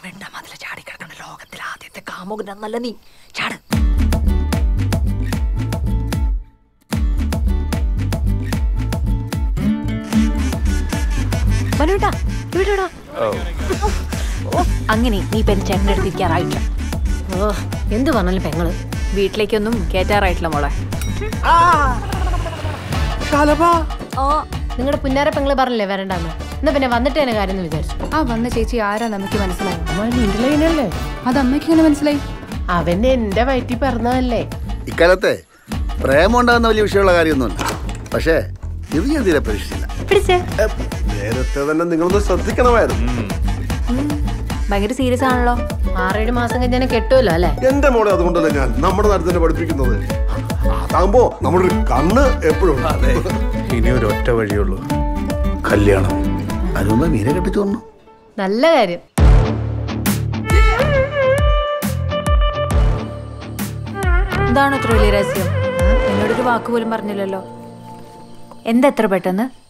വെണ്ട മതിൽ ചാടി കിടക്കണ ലോകത്തിൽ ആദ്യത്തെ കാമുകനെന്നല്ല നീ ചാട് മനുട്ടാ ഇവിടെടാ ഓ അങ്ങനെ നീ പെൻ ചേട്ടനെടുത്തിരിക്കാറായിട്ടില്ല ഓ എന്ത് പറഞ്ഞാലും പെങ്ങള് വീട്ടിലേക്കൊന്നും കേറ്റാറായിട്ടില്ല മോളെ ഓ നിങ്ങളുടെ പുന്നാര പെങ്ങള് പറഞ്ഞില്ലേ വരണ്ടെന്ന് എന്നാ പിന്നെ വന്നിട്ട് തന്നെ കാര്യം എന്ന് വിചാരിച്ചു ആ വന്ന ചേച്ചി ആരാ നമുക്ക് മനസ്സിലായി അത് അമ്മയ്ക്ക് ഇങ്ങനെ മനസ്സിലായി അവൻ എന്റെ വയറ്റിൽ പറഞ്ഞതല്ലേ ഇക്കാലത്തെ പ്രേമം ഉണ്ടാകുന്ന വലിയ വിഷയമുള്ള കാര്യമൊന്നുമല്ല പക്ഷേ ഇത് ഞാൻ തീരെ പ്രതീക്ഷിച്ചില്ല പിടിച്ചേ നേരത്തെ തന്നെ നിങ്ങളൊന്ന് ശ്രദ്ധിക്കണമായിരുന്നു ഭയങ്കര സീരിയസ് ആണല്ലോ ആറേഴ് മാസം കഴിഞ്ഞാൽ കെട്ടുമല്ലോ അല്ലേ എന്റെ മോളെ അതുകൊണ്ടല്ലേ ഞാൻ നമ്മുടെ നാട്ടിൽ തന്നെ പഠിപ്പിക്കുന്നത് അതാകുമ്പോ നമ്മുടെ ഒരു കണ്ണ് എപ്പോഴും ഇനി ഒരു ഒറ്റ വഴിയുള്ളൂ കല്യാണം അതിനുമ്പ് മീനെ കെട്ടിച്ചു വന്നു നല്ല കാര്യം എന്താണ് ഇത്ര വലിയ രഹസ്യം എന്നോടൊരു വാക്ക് പോലും പറഞ്ഞില്ലല്ലോ എന്താ എത്ര പെട്ടെന്ന്